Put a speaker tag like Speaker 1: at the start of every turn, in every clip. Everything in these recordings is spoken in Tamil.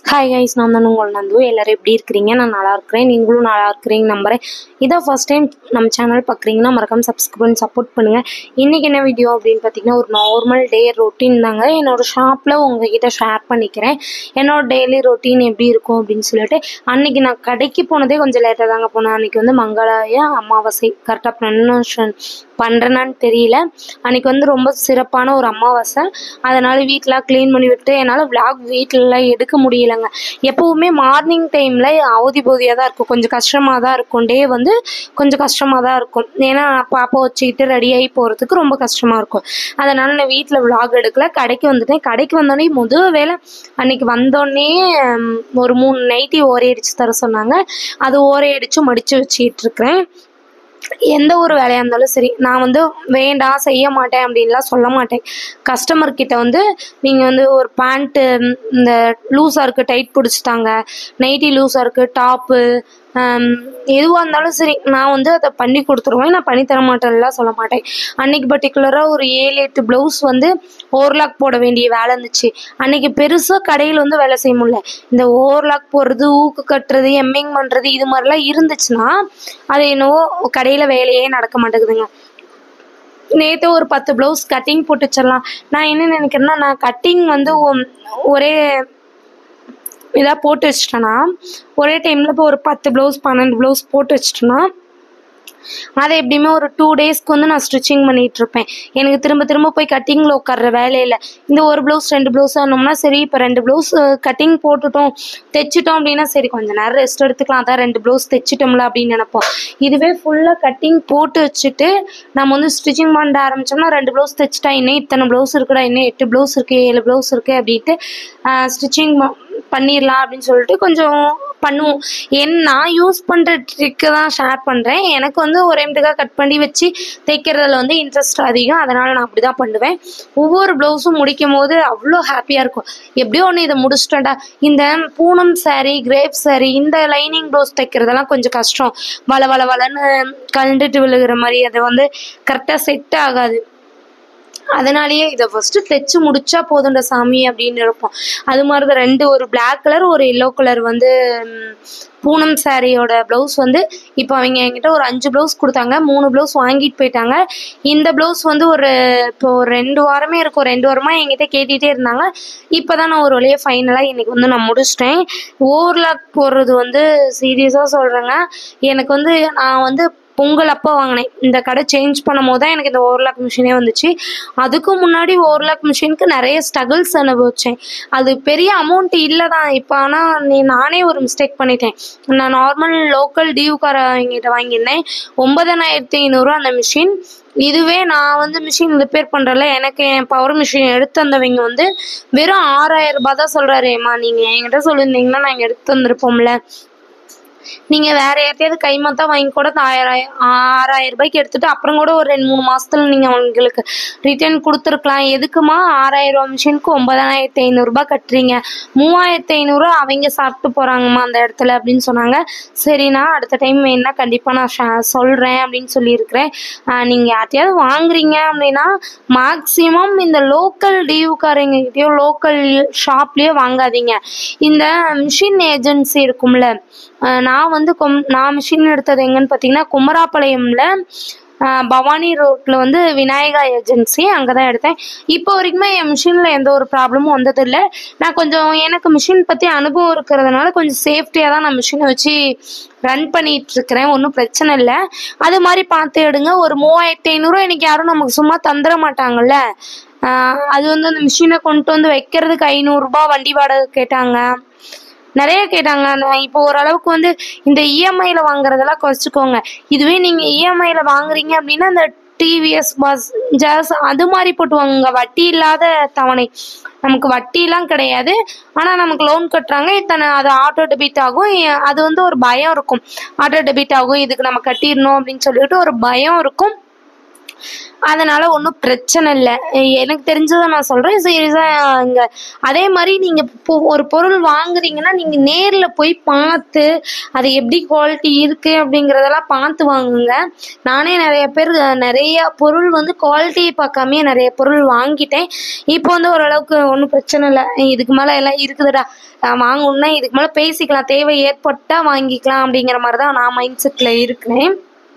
Speaker 1: ஹாய் கைஸ் நான் தான் உங்கள் நந்து எல்லோரும் எப்படி இருக்கிறீங்க நான் நல்லா இருக்கிறேன் நீங்களும் நல்லா இருக்கிறீங்க நம்புறேன் இதான் ஃபர்ஸ்ட் டைம் நம்ம சேனல் பார்க்குறீங்கன்னா மறக்காம சப்ஸ்கிரைப் பண்ணி சப்போர்ட் பண்ணுங்கள் இன்றைக்கி என்ன வீடியோ அப்படின்னு பார்த்தீங்கன்னா ஒரு நார்மல் டே ரொட்டீன் தாங்க என்னோட ஷாப்பில் உங்ககிட்ட ஷேர் பண்ணிக்கிறேன் என்னோட டெய்லி ரொட்டீன் எப்படி இருக்கும் அப்படின்னு சொல்லிட்டு அன்னைக்கு நான் கடைக்கு போனதே கொஞ்சம் லேட்டாக தாங்க போனேன் அன்றைக்கி வந்து மங்களாய அமாவாசை கரெக்டாக ப்ரொனன்ஷன் பண்ணுறேனான்னு தெரியல அன்றைக்கி வந்து ரொம்ப சிறப்பான ஒரு அமாவாசை அதனால் வீட்டெலாம் க்ளீன் பண்ணி விட்டு என்னால் விளாக் வீட்டிலலாம் எடுக்க முடியலைங்க எப்போவுமே மார்னிங் டைமில் அவதி போதியாக தான் இருக்கும் கொஞ்சம் கஷ்டமாக தான் இருக்கும் டே வந்து கொஞ்சம் கஷ்டமாக தான் இருக்கும் ஏன்னா பாப்பா வச்சுக்கிட்டு ரெடியாகி போகிறதுக்கு ரொம்ப கஷ்டமாக இருக்கும் அதனால் நான் வீட்டில் விளாக் எடுக்கல கடைக்கு வந்துட்டேன் கடைக்கு வந்தோடனே முதல் வேலை அன்னைக்கு வந்தோடனே ம், ஒரு மூணு நைட்டி ஓரை அடித்து தர சொன்னாங்க அது ஓரை அடித்து மடித்து வச்சிட்டு இருக்கிறேன் எந்த ஒரு வேலையாக இருந்தாலும் சரி நான் வந்து வேண்டாம் செய்ய மாட்டேன் அப்படின்லாம் சொல்ல மாட்டேன் கஸ்டமர் கிட்ட வந்து நீங்கள் வந்து ஒரு பேண்ட்டு இந்த லூஸாக இருக்குது டைட் பிடிச்சிட்டாங்க நைட்டி லூஸாக இருக்குது டாப்பு எதுவாக இருந்தாலும் சரி நான் வந்து அதை பண்ணி கொடுத்துருவேன் நான் பண்ணி தர மாட்டேன்லாம் சொல்ல மாட்டேன் அன்னைக்கு பர்டிகுலராக ஒரு ஏழு எட்டு ப்ளவுஸ் வந்து ஓவர்லாக் போட வேண்டிய வேலை இருந்துச்சு அன்னைக்கு பெருசாக கடையில் வந்து வேலை செய்ய முடியல இந்த ஓவர்லாக் போடுறது ஊக்கு கட்டுறது எம்மிங் பண்ணுறது இது மாதிரிலாம் இருந்துச்சுன்னா அது என்னவோ கடையில் வேலையே நடக்க மாட்டேங்குதுங்க நேற்று ஒரு பத்து ப்ளவுஸ் கட்டிங் போட்டு வச்சிடலாம் நான் என்ன நினைக்கிறேன்னா நான் கட்டிங் வந்து ஒ- ஒரே இதாக போட்டு வச்சிட்டேன்னா ஒரே டைமில் இப்போ ஒரு பத்து ப்ளவுஸ் பன்னெண்டு ப்ளவுஸ் போட்டு வச்சிட்டேன்னா அதை எப்படியுமே ஒரு டூ டேஸ்க்கு வந்து நான் ஸ்டிச்சிங் பண்ணிட்டு இருப்பேன் எனக்கு திரும்ப திரும்ப போய் கட்டிங்கில் உட்கார்ற வேலையில் இந்த ஒரு ப்ளவுஸ் ரெண்டு ப்ளவுஸ் ஆனோம்னா சரி இப்போ ரெண்டு ப்ளவுஸ் கட்டிங் போட்டுட்டோம் தைச்சிட்டோம் அப்படின்னா சரி கொஞ்ச நேரம் ரெஸ்ட் எடுத்துக்கலாம் அதான் ரெண்டு ப்ளவுஸ் தைச்சிட்டோம்ல அப்படின்னு நினைப்போம் இதுவே ஃபுல்லாக கட்டிங் போட்டு வச்சுட்டு நம்ம வந்து ஸ்டிச்சிங் பண்ண ஆரம்பிச்சோம்னா ரெண்டு ப்ளவுஸ் தைச்சிட்டா இன்னும் இத்தனை ப்ளவுஸ் இருக்குடா இன்னும் எட்டு ப்ளவுஸ் இருக்குது ஏழு ப்ளவுஸ் இருக்குது அப்படின்ட்டு ஸ்டிச்சிங் பண்ணிடலாம் அப்படின்னு சொல்லிட்டு கொஞ்சம் பண்ணுவோம் என் நான் யூஸ் பண்ணுற ட்ரிக்கு தான் ஷேர் பண்ணுறேன் எனக்கு வந்து ஒரு எம்டுக்காக கட் பண்ணி வச்சு தைக்கிறதுல வந்து இன்ட்ரெஸ்ட் அதிகம் அதனால் நான் அப்படி தான் பண்ணுவேன் ஒவ்வொரு ப்ளவுஸும் முடிக்கும் போது அவ்வளோ ஹாப்பியாக இருக்கும் எப்படியோ ஒன்று இதை முடிச்சிட்டேன்டா இந்த பூனம் saree கிரேப் saree இந்த லைனிங் ப்ளவுஸ் தைக்கிறதெல்லாம் கொஞ்சம் கஷ்டம் வள வள வளன்னு கழண்டுட்டு விழுகிற மாதிரி அது வந்து கரெக்டாக செட் ஆகாது அதனாலேயே இதை ஃபஸ்ட்டு தைச்சு முடிச்சா போதும்டா சாமி அப்படின்னு இருப்போம் அது மாதிரி தான் ரெண்டு ஒரு Black கலர் ஒரு எல்லோ கலர் வந்து ம், பூனம் சாரியோட ப்ளவுஸ் வந்து இப்போ அவங்க என்கிட்ட ஒரு அஞ்சு ப்ளவுஸ் கொடுத்தாங்க மூணு ப்ளவுஸ் வாங்கிட்டு போயிட்டாங்க இந்த ப்ளவுஸ் வந்து ஒரு இப்போ ஒரு ரெண்டு வாரமே இருக்கும் ரெண்டு வாரமாக என்கிட்ட கேட்டுகிட்டே இருந்தாங்க இப்போ தான் நான் ஒரு வழியாக ஃபைனலாக இன்னைக்கு வந்து நான் முடிச்சிட்டேன் ஓவர்லாக் போடுறது வந்து சீரியஸாக சொல்கிறேங்க எனக்கு வந்து நான் வந்து பொங்கல் அப்போ வாங்கினேன் இந்த கடை சேஞ்ச் பண்ணும் போது தான் எனக்கு இந்த ஓவர்லாக் மிஷினே வந்துச்சு அதுக்கு முன்னாடி ஓவர்லாக் மிஷினுக்கு நிறைய ஸ்ட்ரகிள்ஸ் அனுபவிச்சேன் அது பெரிய அமௌண்ட் இல்லை தான் இப்போ ஆனால் நீ நானே ஒரு மிஸ்டேக் பண்ணிட்டேன் நான் நார்மல் லோக்கல் டியூக்கார அவங்ககிட்ட வாங்கியிருந்தேன் ஒன்பதனாயிரத்தி ஐநூறுரூவா அந்த மிஷின் இதுவே நான் வந்து மிஷின் ரிப்பேர் பண்ணுறல எனக்கு என் பவர் மிஷின் எடுத்து வந்தவங்க வந்து வெறும் ஆறாயிரம் ரூபாய் தான் சொல்கிறாரு ஏம்மா நீங்கள் என்கிட்ட சொல்லியிருந்தீங்கன்னா நாங்கள் எடுத்து வந்திருப்போம்ல நீங்கள் வேற யார்ட்டையாவது கைமாத்தா வாங்கி கூட இந்த ஆயிரம் ஆறாயிரம் ரூபாய்க்கு எடுத்துட்டு அப்புறம் கூட ஒரு ரெண்டு மூணு மாசத்துல நீங்கள் அவங்களுக்கு ரிட்டர்ன் கொடுத்துருக்கலாம் எதுக்குமா ஆறாயிரம் ரூபா மிஷினுக்கு ஒன்பதாயிரத்தி ஐநூறுரூபா கட்டுறீங்க மூவாயிரத்தி ஐநூறுரூவா அவங்க சாப்பிட்டு போகிறாங்கம்மா அந்த இடத்துல அப்படின்னு சொன்னாங்க சரிண்ணா அடுத்த டைம் வேணா கண்டிப்பாக நான் ஷா- சொல்கிறேன் அப்படின்னு சொல்லியிருக்கிறேன் நீங்கள் யார்ட்டையாவது வாங்குறீங்க அப்படின்னா மேக்ஸிமம் இந்த லோக்கல் டியூக்காரங்ககிட்டயோ லோக்கல் ஷாப்லேயோ வாங்காதீங்க இந்த மிஷின் ஏஜென்சி இருக்கும்ல அஹ் நான் வந்து கொம் நான் மிஷின் எடுத்தது எங்கன்னு பார்த்தீங்கன்னா குமராப்பாளையம்ல அஹ் பவானி ரோட்டில் வந்து விநாயகா ஏஜென்சி அங்கே தான் எடுத்தேன் இப்போ வரைக்குமே என் மிஷினில் எந்த ஒரு ப்ராப்ளமும் வந்ததில்லை நான் கொஞ்சம் எனக்கு மிஷின் பற்றி அனுபவம் இருக்கிறதுனால கொஞ்சம் சேஃப்டியாக தான் நான் மிஷினை வச்சு ரன் பண்ணிட்டு இருக்கிறேன் ஒன்றும் பிரச்சனை இல்லை அது மாதிரி பார்த்து எடுங்க ஒரு மூவாயிரத்தி ஐநூறுரூவா எனக்கு யாரும் நமக்கு சும்மா தந்துட மாட்டாங்கல்ல ஆஹ் அது வந்து அந்த மிஷினை கொண்டு வந்து வைக்கிறதுக்கு ஐநூறுரூபா வண்டி வாடகை கேட்டாங்க நிறைய கேட்டாங்க நான் இப்போ ஓரளவுக்கு வந்து இந்த இஎம்ஐல வாங்குறதெல்லாம் குறைச்சிக்கோங்க இதுவே நீங்க இஎம்ஐல வாங்குறீங்க அப்படின்னா இந்த டிவிஎஸ் பஸ் ஜாஸ் அது மாதிரி போட்டு வாங்குங்க வட்டி இல்லாத தவணை நமக்கு வட்டிலாம் கிடையாது ஆனால் நமக்கு லோன் கட்டுறாங்க இத்தனை அது ஆட்டோ டெபிட் ஆகும் எ- அது வந்து ஒரு பயம் இருக்கும் ஆட்டோ டெபிட் ஆகும் இதுக்கு நம்ம கட்டிடணும் அப்படின்னு சொல்லிட்டு ஒரு பயம் இருக்கும் அதனால ஒன்றும் பிரச்சனை இல்லை எனக்கு தெரிஞ்சதை நான் சொல்கிறேன் சீரியஸாக இங்கே அதே மாதிரி நீங்கள் இப்போ ஒரு பொருள் வாங்குறீங்கன்னா நீங்கள் நேரில் போய் பார்த்து அது எப்படி குவாலிட்டி இருக்குது அப்படிங்கிறதெல்லாம் பார்த்து வாங்குங்க நானே நிறைய பேர் நிறைய பொருள் வந்து குவாலிட்டியை பார்க்காமயே நிறைய பொருள் வாங்கிட்டேன் இப்போ வந்து ஓரளவுக்கு ஒன்றும் பிரச்சனை இல்லை இதுக்கு மேலே எல்லாம் இருக்குதுடா நான் வாங்கணுன்னா இதுக்கு மேலே பேசிக்கலாம் தேவை ஏற்பட்டால் வாங்கிக்கலாம் அப்படிங்கிற மாதிரி தான் நான் மைண்ட் செட்டில் இருக்கிறேன்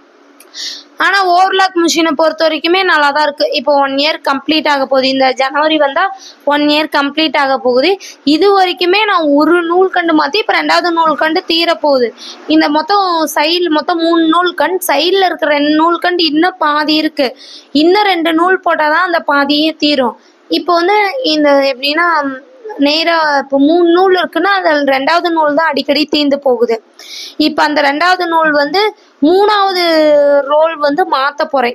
Speaker 1: ஆனால் ஓவர்லாக் மிஷினை பொறுத்த வரைக்குமே நல்லா தான் இருக்குது இப்போ ஒன் இயர் கம்ப்ளீட் ஆக போகுது இந்த ஜனவரி வந்தால் ஒன் இயர் கம்ப்ளீட் ஆக போகுது இது வரைக்குமே நான் ஒரு நூல்கண்டு மாற்றி இப்போ ரெண்டாவது நூல்கண்டு தீர போகுது இந்த மொத்தம் சைடில் மொத்தம் மூணு நூல்கண்டு சைடில் இருக்கிற ரெண்டு நூல்கண்டு இன்னும் பாதி இருக்குது இன்னும் ரெண்டு நூல் போட்டால் தான் அந்த பாதியே தீரும் இப்போ வந்து இந்த எப்படின்னா நேராக இப்போ மூணு நூல் இருக்குன்னா அதில் ரெண்டாவது நூல் தான் அடிக்கடி தீர்ந்து போகுது இப்போ அந்த ரெண்டாவது நூல் வந்து மூணாவது ரோல் வந்து மாற்ற போகிறேன்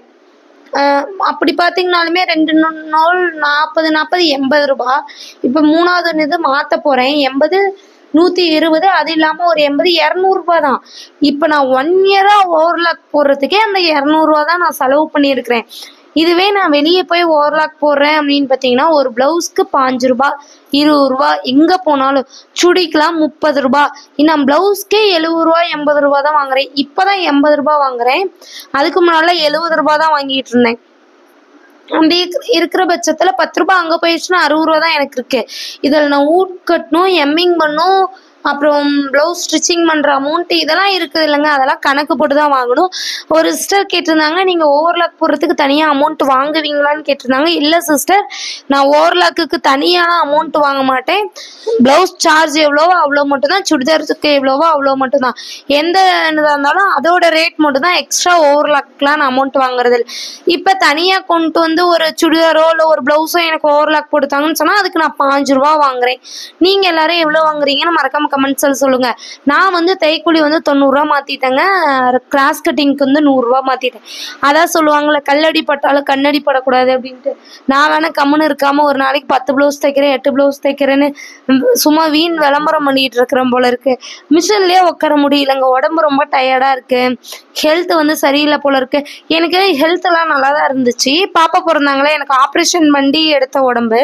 Speaker 1: அப்படி பார்த்தீங்கனாலுமே ரெண்டு நூ- நூல் நாற்பது நாற்பது எண்பது ரூபா இப்போ மூணாவது இது மாற்ற போகிறேன் எண்பது நூற்றி இருபது அது இல்லாமல் ஒரு எண்பது இரநூறுபா தான் இப்போ நான் ஒன் இயராக ஓவர்லாக் போடுறதுக்கே அந்த இரநூறுவா தான் நான் செலவு பண்ணியிருக்கிறேன் இதுவே நான் வெளியே போய் ஓவர்லாக் போடுறேன் அப்படின்னு பார்த்தீங்கன்னா ஒரு ப்ளவுஸ்க்கு பாஞ்சு ரூபா இருபது ரூபா எங்கே போனாலும் சுடிக்கெலாம் முப்பது ரூபா நான் ப்ளவுஸ்க்கே எழுபது ரூபா எண்பது ரூபா தான் வாங்குறேன் இப்போ தான் எண்பது ரூபா வாங்குறேன் அதுக்கு முன்னால் எழுபது ரூபா தான் வாங்கிட்டு இருந்தேன் அப்படி இருக்க- இருக்கிற பட்சத்தில் பத்து ரூபாய் அங்கே போயிடுச்சுன்னா அறுபது ரூபா தான் எனக்கு இருக்கு இதில் நான் ஊட் கட்டணும் எம்மிங் பண்ணும் அப்புறம் ப்ளவுஸ் ஸ்டிச்சிங் பண்ணுற அமௌண்ட் இதெல்லாம் இருக்குது இல்லைங்க அதெல்லாம் கணக்கு போட்டு தான் வாங்கணும் ஒரு சிஸ்டர் கேட்டிருந்தாங்க நீங்கள் ஓவர்லாக் போடுறதுக்கு தனியாக அமௌண்ட் வாங்குவீங்களான்னு கேட்டிருந்தாங்க இல்லை சிஸ்டர் நான் ஓவர்லாக்குக்கு தனியான அமௌண்ட் வாங்க மாட்டேன் ப்ளவுஸ் சார்ஜ் எவ்வளவோ அவ்வளோ மட்டும் தான் சுடிதாருக்கு எவ்வளவோ அவ்வளோ மட்டும் தான் எந்த இதாக இருந்தாலும் அதோட ரேட் மட்டும் தான் எக்ஸ்ட்ரா ஓவர்லாக்லாம் நான் அமௌண்ட் வாங்குறது இல்லை இப்போ தனியாக கொண்டு வந்து ஒரு சுடிதாரோ இல்லை ஒரு ப்ளவுஸோ எனக்கு ஓவர்லாக் போட்டுத்தாங்கன்னு சொன்னால் அதுக்கு நான் பாஞ்சு ரூபா வாங்குறேன் நீங்கள் எல்லாரும் எவ்வளோ வாங்குறீங்கன்னு மறக்காம கமெண்ட்ஸில் சொல்லுங்கள் நான் வந்து தைக்கூலி வந்து தொண்ணூறுரூவா மாற்றிட்டேங்க கிராஸ் கட்டிங்க்கு வந்து நூறுரூவா மாற்றிட்டேன் அதான் சொல்லுவாங்கள்ல கல்லடி பட்டாலும் கண்ணடி படக்கூடாது அப்படின்ட்டு நான் வேணா கம்முன்னு இருக்காமல் ஒரு நாளைக்கு பத்து ப்ளவுஸ் தைக்கிறேன் எட்டு ப்ளவுஸ் தைக்கிறேன்னு ம், சும்மா வீண் விளம்பரம் பண்ணிட்டு இருக்கிறேன் போல இருக்கு மிஷின்லேயே உட்கார முடியலங்க உடம்பு ரொம்ப டயர்டாக இருக்கு ஹெல்த் வந்து சரியில்லை போல இருக்கு எனக்கு ஹெல்த் எல்லாம் நல்லா தான் இருந்துச்சு பாப்பா பிறந்தாங்களே எனக்கு ஆப்ரேஷன் பண்ணி எடுத்த உடம்பு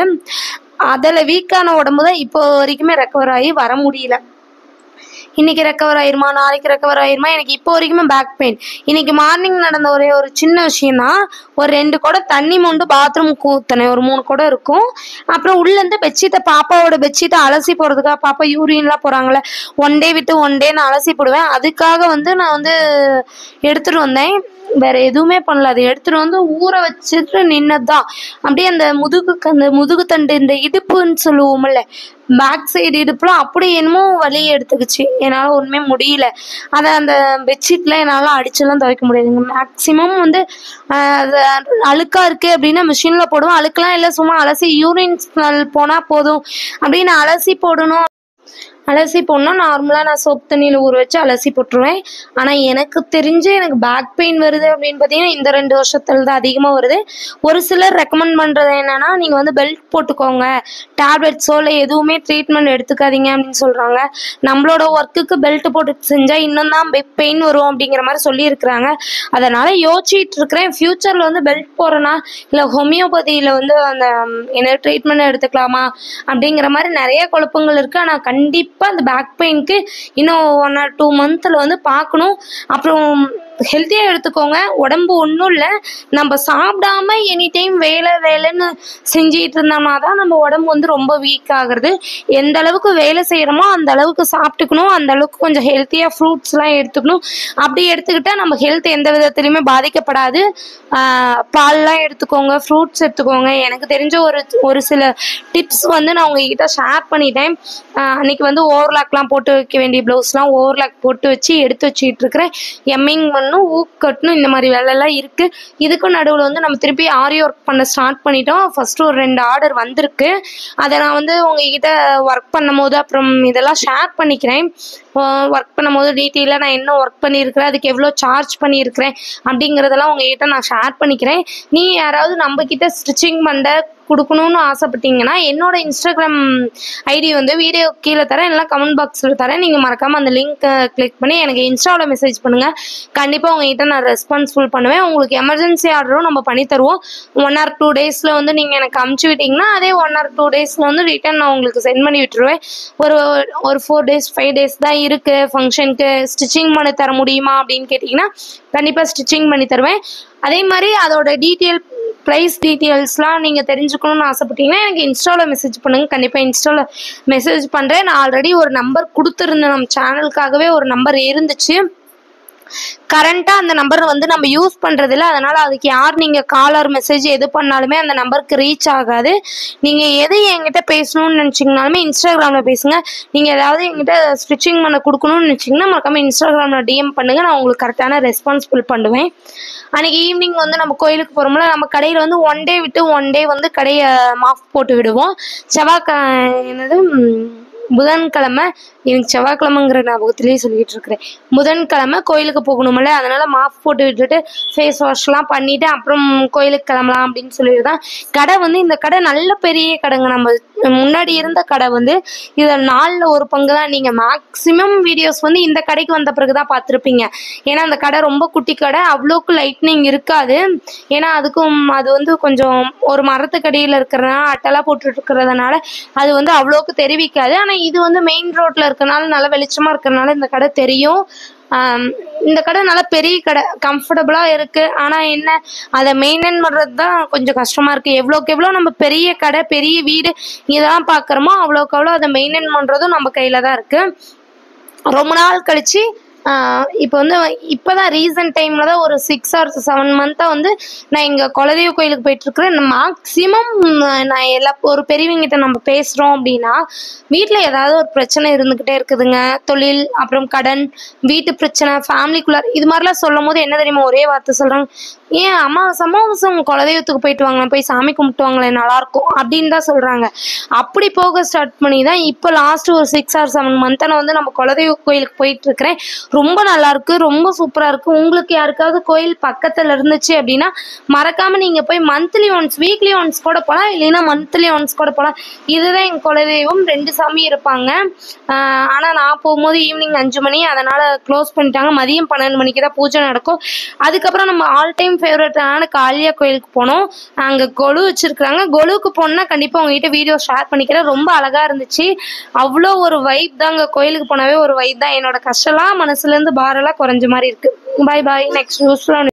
Speaker 1: அதில் வீக்கான உடம்பு தான் இப்போ வரைக்குமே ரெக்கவர் ஆகி வர முடியல இன்னைக்கு ரெக்கவர் ஆயிருமா நாளைக்கு ரெக்கவர் ஆயிருமா எனக்கு இப்போ வரைக்குமே பேக் பெயின் இன்னைக்கு மார்னிங் நடந்த ஒரே ஒரு சின்ன விஷயம் தான் ஒரு ரெண்டு குடம் தண்ணி மொண்டு பாத்ரூம் ஊற்றினேன் ஒரு மூணு குடம் இருக்கும் அப்புறம் உள்ளேருந்து பெட்ஷீட்டை பாப்பாவோட பெட்ஷீட்டை அலசி போடுறதுக்காக பாப்பா யூரின்லாம் போகிறாங்களே ஒன் டே விட்டு ஒன் டே நான் அலசி போடுவேன் அதுக்காக வந்து நான் வந்து எடுத்துகிட்டு வந்தேன் வேற எதுவுமே பண்ணல அதை எடுத்துட்டு வந்து ஊற வச்சுட்டு நின்னது தான் அப்படியே அந்த முதுகுக்கு அந்த முதுகு தண்டு இந்த இடுப்புன்னு சொல்லுவோம்ல பேக் சைடு இடுப்புல அப்படி என்னமோ வலி எடுத்துக்கிச்சு என்னால் ஒன்றுமே முடியல அதை அந்த பெட்ஷீட்ல என்னால் அடிச்செல்லாம் துவைக்க முடியாதுங்க மேக்ஸிமம் வந்து ஆஹ், அது அழுக்கா இருக்கு அப்படின்னா மிஷினில் போடுவேன் அழுக்கெல்லாம் இல்லை சும்மா அலசி யூரின் ஸ்மெல் போனால் போதும் அப்படின்னு அலசி போடணும் அலசி போடணும் நார்மலாக நான் சோப் தண்ணியில் ஊற வச்சு அலசி போட்டுருவேன் ஆனால் எனக்கு தெரிஞ்சு எனக்கு பேக் பெயின் வருது அப்படின்னு பார்த்தீங்கன்னா இந்த ரெண்டு வருஷத்துல தான் அதிகமாக வருது ஒரு சிலர் ரெக்கமெண்ட் பண்ணுறது என்னன்னா நீங்கள் வந்து பெல்ட் போட்டுக்கோங்க டேப்லெட்ஸோ இல்லை எதுவுமே ட்ரீட்மெண்ட் எடுத்துக்காதீங்க அப்படின்னு சொல்கிறாங்க நம்மளோட ஒர்க்குக்கு பெல்ட் போட்டு செஞ்சால் இன்னும் தான் பெயின் வரும் அப்படிங்கிற மாதிரி சொல்லியிருக்கிறாங்க அதனால் யோசிச்சுட்டு இருக்கிறேன் ஃப்யூச்சரில் வந்து பெல்ட் போடுறேன்னா இல்லை ஹோமியோபதியில் வந்து அந்த ம், என்ன ட்ரீட்மெண்ட் எடுத்துக்கலாமா அப்படிங்கிற மாதிரி நிறைய குழப்பங்கள் இருக்குது ஆனால் கண்டிப்பாக அந்த பேக் பெயினுக்கு இன்னும் ஒன் ஆர் டூ மந்த்தில் வந்து பார்க்கணும் அப்புறம் ஹெல்த்தியாக எடுத்துக்கோங்க உடம்பு ஒன்றும் இல்லை நம்ம சாப்பிடாம எனி டைம் வேலை வேலைன்னு செஞ்சிட்டு இருந்தோம்னா தான் நம்ம உடம்பு வந்து ரொம்ப வீக் ஆகுறது எந்த அளவுக்கு வேலை செய்கிறோமோ அந்த அளவுக்கு சாப்பிட்டுக்கணும் அந்த அளவுக்கு கொஞ்சம் ஹெல்த்தியாக ஃப்ரூட்ஸ்லாம் எடுத்துக்கணும் அப்படி எடுத்துக்கிட்டால் நம்ம ஹெல்த் எந்த விதத்துலையுமே பாதிக்கப்படாது ஆஹ் பால்லாம் எடுத்துக்கோங்க ஃப்ரூட்ஸ் எடுத்துக்கோங்க எனக்கு தெரிஞ்ச ஒரு ஒரு சில டிப்ஸ் வந்து நான் உங்ககிட்ட ஷேர் பண்ணிட்டேன் ஆஹ் அன்னைக்கு வந்து ஓவர்லாக்லாம் போட்டு வைக்க வேண்டிய ப்ளவுஸ்லாம் ஓவர்லாக் போட்டு வச்சு எடுத்து வச்சுட்டு இருக்கிறேன் எம்மிங் பண்ணணும் ஊக் கட்டணும் இந்த மாதிரி வேலைலாம் இருக்குது இதுக்கும் நடுவில் வந்து நம்ம திருப்பி ஆரி ஒர்க் பண்ண ஸ்டார்ட் பண்ணிட்டோம் ஃபஸ்ட்டு ஒரு ரெண்டு ஆர்டர் வந்திருக்கு அதை நான் வந்து உங்ககிட்ட ஒர்க் பண்ணும் போது அப்புறம் இதெல்லாம் ஷேர் பண்ணிக்கிறேன் ஒர்க் பண்ணும்போது டீட்டெயிலாக நான் என்ன ஒர்க் பண்ணியிருக்கிறேன் அதுக்கு எவ்வளோ சார்ஜ் பண்ணியிருக்கிறேன் அப்படிங்கிறதெல்லாம் உங்ககிட்ட நான் ஷேர் பண்ணிக்கிறேன் நீ யாராவது நம்மக்கிட்ட ஸ்டிச்சிங் பண்ண கொடுக்கணும்னு ஆசைப்பட்டீங்கன்னா என்னோட இன்ஸ்டாகிராம் ஐடி வந்து வீடியோ கீழே தரேன் இல்லை கமெண்ட் பாக்ஸில் தரேன் நீங்கள் மறக்காமல் அந்த லிங்க் கிளிக் பண்ணி எனக்கு இன்ஸ்டாவில் மெசேஜ் பண்ணுங்கள் கண்டிப்பாக உங்ககிட்ட நான் ரெஸ்பான்சிபிள் பண்ணுவேன் உங்களுக்கு எமர்ஜென்சி ஆர்டரும் நம்ம பண்ணி தருவோம் ஒன் ஆர் டூ டேஸில் வந்து நீங்கள் எனக்கு அமுச்சு விட்டீங்கன்னா அதே ஒன் ஆர் டூ டேஸில் வந்து ரிட்டர்ன் நான் உங்களுக்கு சென்ட் பண்ணி விட்டுருவேன் ஒரு ஒரு ஃபோர் டேஸ் ஃபைவ் டேஸ் தான் இருக்குது ஃபங்க்ஷனுக்கு ஸ்டிச்சிங் பண்ணி தர முடியுமா அப்படின்னு கேட்டிங்கன்னா கண்டிப்பாக ஸ்டிச்சிங் பண்ணி தருவேன் அதே மாதிரி அதோட டீட்டெயில் ப்ரைஸ் டீட்டெயில்ஸ்லாம் நீங்கள் தெரிஞ்சுக்கணும்னு ஆசைப்பட்டீங்கன்னா எனக்கு இன்ஸ்டாவில் மெசேஜ் பண்ணுங்கள் கண்டிப்பாக இன்ஸ்டாவில் மெசேஜ் பண்ணுறேன் நான் ஆல்ரெடி ஒரு நம்பர் கொடுத்துருந்தேன் நம்ம சேனலுக்காகவே ஒரு நம்பர் இருந்துச்சு கரண்ட்டாக அந்த நம்பர் வந்து நம்ம யூஸ் பண்ணுறதில்ல அதனால் அதுக்கு யார் நீங்கள் காலர் மெசேஜ் எது பண்ணாலுமே அந்த நம்பருக்கு ரீச் ஆகாது நீங்கள் எது என்கிட்ட பேசணும்னு நினச்சிங்கனாலுமே இன்ஸ்டாகிராமில் பேசுங்க நீங்கள் ஏதாவது என்கிட்ட ஸ்டிச்சிங் பண்ண கொடுக்கணும்னு நினச்சிங்கன்னா மறக்காமல் இன்ஸ்டாகிராமில் டிஎம் பண்ணுங்கள் நான் உங்களுக்கு கரெக்டான ரெஸ்பான்சிபிள் பண்ணுவேன் அன்றைக்கி ஈவினிங் வந்து நம்ம கோயிலுக்கு போகிறோம்ல நம்ம கடையில் வந்து ஒன் டே விட்டு ஒன் டே வந்து கடையை மாஃப் போட்டு விடுவோம் செவ்வாய்க்க என்னது ம், புதன்கிழமை எனக்கு செவ்வாய்க்கிழமைங்கிற ஞாபகத்திலேயே சொல்லிட்டு இருக்கிறேன் புதன்கிழமை கோயிலுக்கு போகணுமில்ல அதனால மாஃப் போட்டு விட்டுட்டு ஃபேஸ் வாஷ்லாம் பண்ணிட்டு அப்புறம் கோயிலுக்கு கிளம்பலாம் அப்படின்னு சொல்லிட்டு தான் கடை வந்து இந்த கடை நல்ல பெரிய கடைங்க நம்ம முன்னாடி இருந்த கடை வந்து இதில் நாலில் ஒரு பங்கு தான் நீங்கள் மேக்ஸிமம் வீடியோஸ் வந்து இந்த கடைக்கு வந்த பிறகு தான் பார்த்துருப்பீங்க ஏன்னா அந்த கடை ரொம்ப குட்டி கடை அவ்வளோக்கு லைட்னிங் இருக்காது ஏன்னா அதுக்கும் அது வந்து கொஞ்சம் ஒரு மரத்துக்கடியில் இருக்கிறதுனால அட்டெல்லாம் போட்டுட்டு இருக்கிறதுனால அது வந்து அவ்வளோக்கு தெரிவிக்காது ஆனால் இது வந்து மெயின் ரோட்டில் இருக்கறனால நல்லா வெளிச்சமாக இருக்கிறனால இந்த கடை தெரியும் ஆம், இந்த கடை நல்லா பெரிய கடை கம்ஃபர்டபுளாக இருக்குது ஆனால் என்ன அதை மெயின்டைன் பண்ணுறது தான் கொஞ்சம் கஷ்டமாக இருக்குது எவ்வளோக்கு எவ்வளோ நம்ம பெரிய கடை பெரிய வீடு இதெல்லாம் பார்க்குறோமோ அவ்வளோக்கு அவ்வளோ அதை மெயின்டைன் பண்ணுறதும் நம்ம கையில் தான் இருக்குது ரொம்ப நாள் கழிச்சு இப்போ வந்து இப்போ தான் ரீசன்ட் டைமில் தான் ஒரு சிக்ஸ் ஆர் செவன் மந்த்தாக வந்து நான் இங்கே குலதெய்வ கோயிலுக்கு போயிட்டுருக்குறேன் மேக்ஸிமம் நான் எல்லா ஒரு பெரியவங்கிட்ட நம்ம பேசுகிறோம் அப்படின்னா வீட்டில் ஏதாவது ஒரு பிரச்சனை இருந்துக்கிட்டே இருக்குதுங்க தொழில் அப்புறம் கடன் வீட்டு பிரச்சனை ஃபேமிலிக்குள்ளார் இது மாதிரிலாம் சொல்லும் போது என்ன தெரியுமா ஒரே வார்த்தை சொல்கிறாங்க ஏன் அம்மா சமோசம் குலதெய்வத்துக்கு போயிட்டு வாங்களேன் போய் சாமி கும்பிட்டு வாங்களேன் நல்லாயிருக்கும் அப்படின்னு தான் சொல்கிறாங்க அப்படி போக ஸ்டார்ட் பண்ணி தான் இப்போ லாஸ்ட் ஒரு சிக்ஸ் ஆர் செவன் மந்த்தான வந்து நம்ம குலதெய்வ கோயிலுக்கு போயிட்டு இருக்கிறேன் ரொம்ப நல்லா இருக்கு ரொம்ப சூப்பரா இருக்கு உங்களுக்கு யாருக்காவது கோயில் பக்கத்துல இருந்துச்சு அப்படின்னா மறக்காம நீங்க போய் மந்த்லி ஒன்ஸ் வீக்லி ஒன்ஸ் கூட போகலாம் இல்லைன்னா மந்த்லி ஒன்ஸ் கூட போகலாம் இதுதான் எங்க குலதெய்வம் ரெண்டு சாமி இருப்பாங்க ஆஹ் ஆனா நான் போகும்போது ஈவினிங் அஞ்சு மணி அதனால க்ளோஸ் பண்ணிட்டாங்க மதியம் பன்னெண்டு மணிக்கு தான் பூஜை நடக்கும் அதுக்கப்புறம் நம்ம ஆல் டைம் ஃபேவரட்டான காளியா கோயிலுக்கு போனோம் அங்க கொலு வச்சிருக்காங்க கொலுவுக்கு போனா கண்டிப்பா உங்ககிட்ட வீடியோ ஷேர் பண்ணிக்கிறேன் ரொம்ப அழகா இருந்துச்சு அவ்வளோ ஒரு வைப் தாங்க கோயிலுக்கு போனாவே ஒரு வைப் தான் என்னோட கஷ்டம்லாம் மனசுல இருந்து பாரெல்லாம் குறைஞ்ச மாதிரி இருக்கு பாய் பாய் நெக்ஸ்ட் நியூஸ்ல